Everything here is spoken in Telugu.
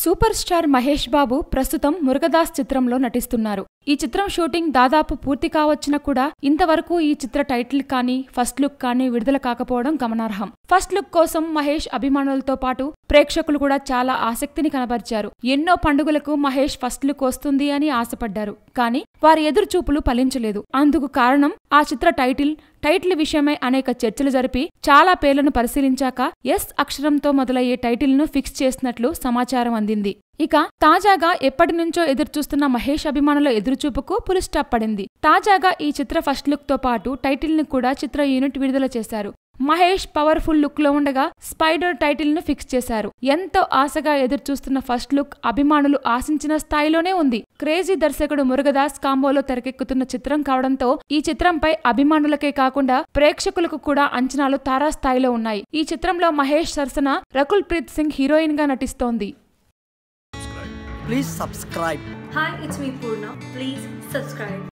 సూపర్ స్టార్ మహేష్ బాబు ప్రస్తుతం మురుగదాస్ చిత్రంలో నటిస్తున్నారు ఈ చిత్రం షూటింగ్ దాదాపు పూర్తి కావచ్చినా కూడా ఇంతవరకు ఈ చిత్ర టైటిల్ కానీ ఫస్ట్ లుక్ కానీ విడుదల కాకపోవడం గమనార్హం ఫస్ట్ లుక్ కోసం మహేష్ అభిమానులతో పాటు ప్రేక్షకులు కూడా చాలా ఆసక్తిని కనబరిచారు ఎన్నో పండుగలకు మహేష్ ఫస్ట్ లుక్ వస్తుంది అని ఆశపడ్డారు కానీ వారి ఎదురు చూపులు ఫలించలేదు అందుకు కారణం ఆ చిత్ర టైటిల్ టైటిల్ విషయమై అనేక చర్చలు జరిపి చాలా పేర్లను పరిశీలించాక ఎస్ అక్షరంతో మొదలయ్యే టైటిల్ ను ఫిక్స్ చేసినట్లు సమాచారం అందింది ఇక తాజాగా ఎప్పటి నుంచో ఎదురుచూస్తున్న మహేష్ అభిమానుల ఎదురుచూపుకు పులి స్టాప్ పడింది తాజాగా ఈ చిత్ర ఫస్ట్ లుక్ తో పాటు టైటిల్ ని కూడా చిత్ర యూనిట్ విడుదల చేశారు మహేష్ పవర్ఫుల్ లుక్ లో ఉండగా స్పైడర్ టైటిల్ ను ఫిక్స్ చేశారు ఎంతో ఆశగా ఎదురుచూస్తున్న ఫస్ట్ లుక్ అభిమానులు ఆశించిన స్థాయిలోనే ఉంది క్రేజీ దర్శకుడు మురుగదాస్ కాంబోలో తెరకెక్కుతున్న చిత్రం కావడంతో ఈ చిత్రంపై అభిమానులకే కాకుండా ప్రేక్షకులకు కూడా అంచనాలు తారాస్థాయిలో ఉన్నాయి ఈ చిత్రంలో మహేష్ సరసన రకుల్ ప్రీత్ సింగ్ హీరోయిన్ గా నటిస్తోంది Please subscribe. Hi, it's me Purna. Please subscribe.